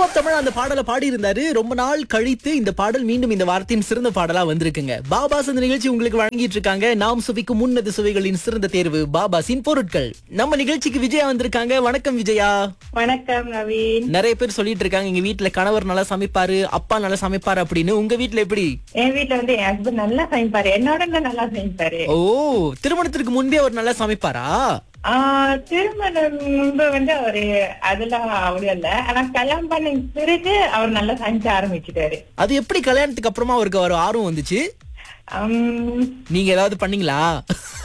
of Tamil அந்த பாடலை பாடி இருந்தாரு ரொம்ப நாள் கழித்து இந்த பாடல் மீண்டும் இந்த வாரத்தின் சிறந்த பாடலா வந்திருக்குங்க பாபாஸ் இந்த நிகழ்ச்சி உங்களுக்கு வழங்கிட்டு இருக்காங்க நாம் சுவைக்கும் முன்னது சுவைகளின் சிறந்த தேர்வு பாபாஸின் பொருட்கள் நம்ம நிகழ்ச்சிக்கு விஜயா வந்திருக்காங்க வணக்கம் விஜயா வணக்கம் நவீன் நிறைய பேர் சொல்லிட்டு இருக்காங்க எங்க வீட்ல கணவர் நல்லா சமைப்பாரு அப்பா நல்லா சமைப்பாரு அப்படின்னு உங்க வீட்ல எப்படி என் வீட்ல வந்து என் ஹஸ்பண்ட் நல்லா சமைப்பாரு என்னோட இன்னும் நல்லா சமைப்பாரு ஓ திருமணத்திற்கு முன்பே அவர் நல்லா சமைப்பாரா ஆஹ் திருமணம் முன்பு வந்து அவரு அதெல்லாம் அவ்வளவு இல்ல ஆனா கல்யாணம் பண்ண பிறகு அவர் நல்லா சமைக்க ஆரம்பிச்சுட்டாரு அது எப்படி கல்யாணத்துக்கு அப்புறமா அவருக்கு ஒரு ஆர்வம் வந்துச்சு உம் நீங்க ஏதாவது பண்ணீங்களா